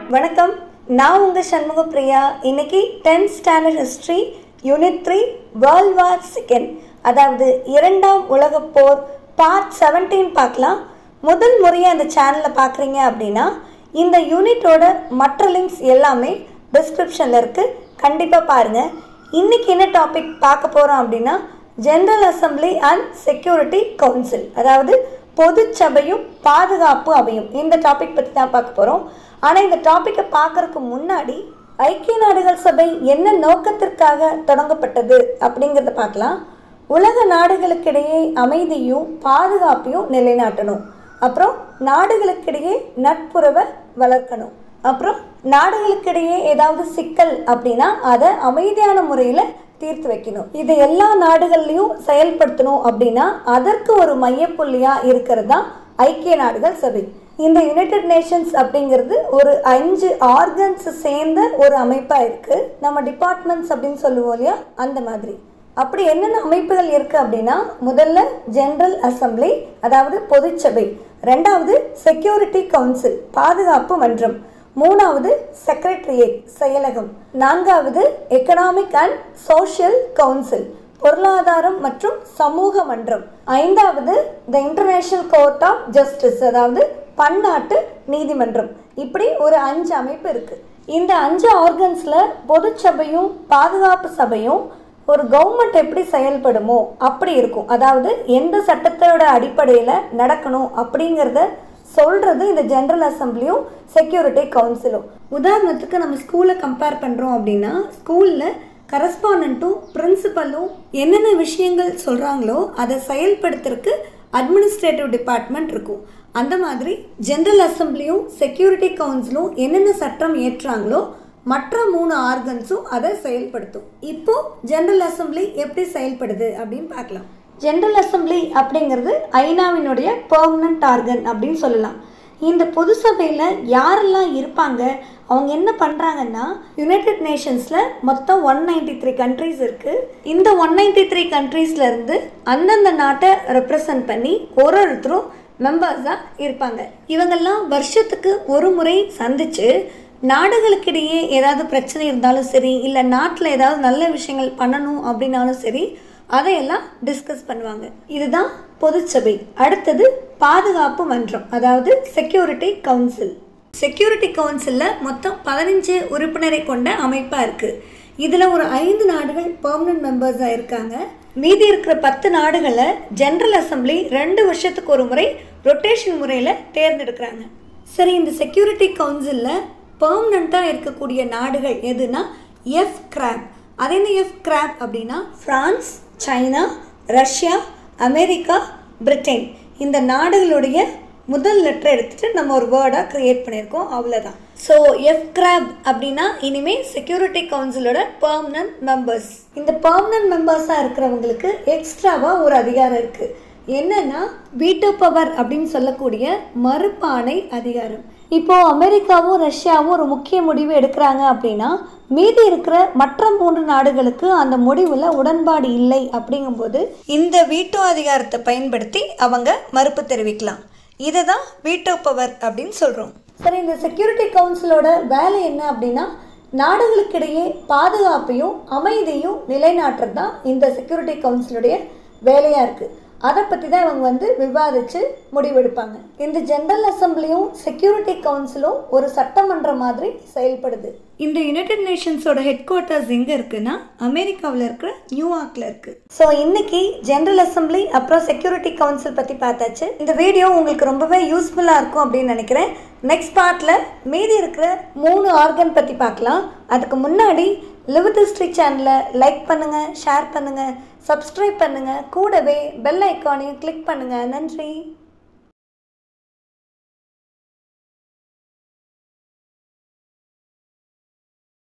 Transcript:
வணக்கம் நான் உங்கள் சண்முக பிரியா இன்னைக்கு tenth standard history unit three world war second அதாவது இரண்டாம் உலகப் போர் பார்ட் செவன்டீன் பார்க்கலாம் முதல் முறையாக இந்த சேனலை பார்க்குறீங்க அப்படின்னா இந்த யூனிட்டோட மற்ற லிங்க்ஸ் எல்லாமே டிஸ்கிரிப்ஷனில் இருக்குது கண்டிப்பாக பாருங்கள் இன்றைக்கி என்ன டாபிக் பார்க்க போகிறோம் அப்படின்னா general assembly and security council அதாவது பொதுச்சபையும் பாதுகாப்பு அவையும் இந்த டாபிக் பற்றி தான் பார்க்க போகிறோம் ஆனால் இந்த டாப்பிக்கை பார்க்கறதுக்கு முன்னாடி ஐக்கிய நாடுகள் சபை என்ன நோக்கத்திற்காக தொடங்கப்பட்டது அப்படிங்கிறத பார்க்கலாம் உலக நாடுகளுக்கிடையே அமைதியும் பாதுகாப்பையும் நிலைநாட்டணும் அப்புறம் நாடுகளுக்கிடையே நட்புறவை வளர்க்கணும் அப்புறம் நாடுகளுக்கிடையே ஏதாவது சிக்கல் அப்படின்னா அதை அமைதியான முறையில் தீர்த்து வைக்கணும் இது எல்லா நாடுகள்லையும் செயல்படுத்தணும் அப்படின்னா அதற்கு ஒரு மையப்புள்ளியாக இருக்கிறது தான் ஐக்கிய நாடுகள் சபை இந்த யுனைடெட் நேஷன்ஸ் அப்படிங்கிறது ஒரு அஞ்சு ஆர்கன்ஸ் சேர்ந்த ஒரு அமைப்பாக இருக்குது நம்ம டிபார்ட்மெண்ட்ஸ் அப்படின்னு சொல்லுவோம் இல்லையா அந்த மாதிரி அப்படி என்னென்ன அமைப்புகள் இருக்குது அப்படின்னா முதல்ல ஜெனரல் அசம்பிளி அதாவது பொதுச்சபை ரெண்டாவது செக்யூரிட்டி கவுன்சில் பாதுகாப்பு மன்றம் மூணாவது செக்ரட்டரியேட் செயலகம் நான்காவது எக்கனாமிக் அண்ட் சோஷியல் கவுன்சில் பொருளாதாரம் மற்றும் சமூக மன்றம் ஐந்தாவது the international court of justice அதாவது பன்னாட்டு நீதிமன்றம் இப்படி ஒரு அஞ்சு அமைப்பு இருக்குது இந்த அஞ்சு ஆர்கன்ஸில் பொதுச்சபையும் பாதுகாப்பு சபையும் ஒரு கவர்மெண்ட் எப்படி செயல்படுமோ அப்படி இருக்கும் அதாவது எந்த சட்டத்தோட அடிப்படையில் நடக்கணும் அப்படிங்கிறத சொல்கிறது இந்த ஜென்ரல் அசம்பிளியும் செக்யூரிட்டி கவுன்சிலும் உதாரணத்துக்கு நம்ம ஸ்கூலை கம்பேர் பண்ணுறோம் அப்படின்னா ஸ்கூலில் கரஸ்பாண்டும் பிரின்சிபலும் என்னென்ன விஷயங்கள் சொல்கிறாங்களோ அதை செயல்படுத்துறதுக்கு அட்மினிஸ்ட்ரேட்டிவ் டிபார்ட்மெண்ட் இருக்கும் அந்த மாதிரி ஜென்ரல் அசம்பிளியும் செக்யூரிட்டி கவுன்சிலும் என்னென்ன சட்டம் ஏற்றாங்களோ மற்ற மூணு ஆர்கன்ஸும் அதை செயல்படுத்தும் இப்போ ஜென்ரல் அசம்பிளி எப்படி செயல்படுது அப்படின்னு பார்க்கலாம் ஜென்ரல் அசம்பிளி அப்படிங்கிறது ஐநாவினுடைய பெர்மனன்ட் ஆர்கன் அப்படின்னு சொல்லலாம் இந்த பொது சபையில் யாரெல்லாம் இருப்பாங்க அவங்க என்ன பண்ணுறாங்கன்னா யுனைடெட் நேஷன்ஸில் மொத்தம் ஒன் நைன்டி த்ரீ கண்ட்ரீஸ் இருக்குது இந்த ஒன் நைன்டி த்ரீ கண்ட்ரீஸ்லேருந்து அந்தந்த நாட்டை ரெப்ரசன்ட் பண்ணி ஒரு ஒருத்தரும் மெம்பர்ஸாக இருப்பாங்க இவங்கெல்லாம் வருஷத்துக்கு ஒரு முறை சந்தித்து நாடுகளுக்கிடையே ஏதாவது பிரச்சனை இருந்தாலும் சரி இல்லை நாட்டில் ஏதாவது நல்ல விஷயங்கள் பண்ணணும் அப்படின்னாலும் சரி அதையெல்லாம் டிஸ்கஸ் பண்ணுவாங்க இதுதான் பொதுச்சபை அடுத்தது பாதுகாப்பு மன்றம் அதாவது செக்யூரிட்டி கவுன்சில் செக்யூரிட்டி கவுன்சிலில் மொத்தம் பதினஞ்சு உறுப்பினரை கொண்ட அமைப்பாக இருக்குது இதில் ஒரு ஐந்து நாடுகள் பெர்மனன்ட் மெம்பர்ஸாக இருக்காங்க மீதி இருக்கிற பத்து நாடுகளை ஜென்ரல் அசம்பிளி ரெண்டு வருஷத்துக்கு ஒரு முறை ரொட்டேஷன் முறையில் தேர்ந்தெடுக்கிறாங்க சரி இந்த செக்யூரிட்டி கவுன்சிலில் பெர்மனண்ட்டாக இருக்கக்கூடிய நாடுகள் எதுனா எஃப் கிராப் அது என்ன எஃப் கிராப் அப்படின்னா France China Russia America Britain இந்த நாடுகளுடைய முதல் லெட்டர் எடுத்துகிட்டு நம்ம ஒரு வேர்டாக க்ரியேட் பண்ணியிருக்கோம் அவ்வளோதான் ஸோ எஃப் கிராப் அப்படின்னா இனிமேல் செக்யூரிட்டி கவுன்சிலோட பெர்மனன்ட் மெம்பர்ஸ் இந்த பெர்மனன்ட் மெம்பர்ஸாக இருக்கிறவங்களுக்கு எக்ஸ்ட்ராவாக ஒரு அதிகாரம் இருக்குது என்னன்னா வீட்டோ பவர் அப்படின்னு சொல்லக்கூடிய மறுப்பானை அதிகாரம் இப்போ அமெரிக்காவும் ரஷ்யாவும் ஒரு முக்கிய முடிவு எடுக்கிறாங்க அப்படின்னா மீதி இருக்கிற மற்ற மூன்று நாடுகளுக்கு அந்த முடிவில் உடன்பாடு இல்லை அப்படிங்கும்போது இந்த வீட்டோ அதிகாரத்தை பயன்படுத்தி அவங்க மறுப்பு தெரிவிக்கலாம் இதை தான் வீட்டோ பவர் அப்படின்னு சொல்கிறோம் சரி இந்த செக்யூரிட்டி கவுன்சிலோட வேலை என்ன அப்படின்னா நாடுகளுக்கிடையே பாதுகாப்பையும் அமைதியும் நிலைநாட்டுறது தான் இந்த செக்யூரிட்டி கவுன்சிலுடைய வேலையாக இருக்குது அதை பற்றி தான் இவங்க வந்து விவாதித்து முடிவெடுப்பாங்க இந்த ஜென்ரல் அசம்பிளியும் செக்யூரிட்டி கவுன்சிலும் ஒரு சட்டமன்றம் மாதிரி செயல்படுது இந்த யுனைடெட் நேஷன்ஸோட ஹெட் குவார்ட்டர்ஸ் எங்கே இருக்குன்னா அமெரிக்காவில் இருக்கிற நியூயார்க்கில் இருக்குது ஸோ இன்னைக்கு ஜென்ரல் அசம்பிளி அப்புறம் செக்யூரிட்டி கவுன்சில் பற்றி பார்த்தாச்சு இந்த வீடியோ உங்களுக்கு ரொம்பவே யூஸ்ஃபுல்லாக இருக்கும் அப்படின்னு நினைக்கிறேன் நெக்ஸ்ட் பார்ட்டில் மீதி இருக்கிற மூணு ஆர்கன் பற்றி பார்க்கலாம் அதுக்கு முன்னாடி லிவித் ஹிஸ்ட்ரி சேனலை லைக் பண்ணுங்கள் ஷேர் பண்ணுங்கள் சப்ஸ்கிரைப் பண்ணுங்கள் கூடவே பெல் ஐக்கானையும் கிளிக் பண்ணுங்கள் நன்றி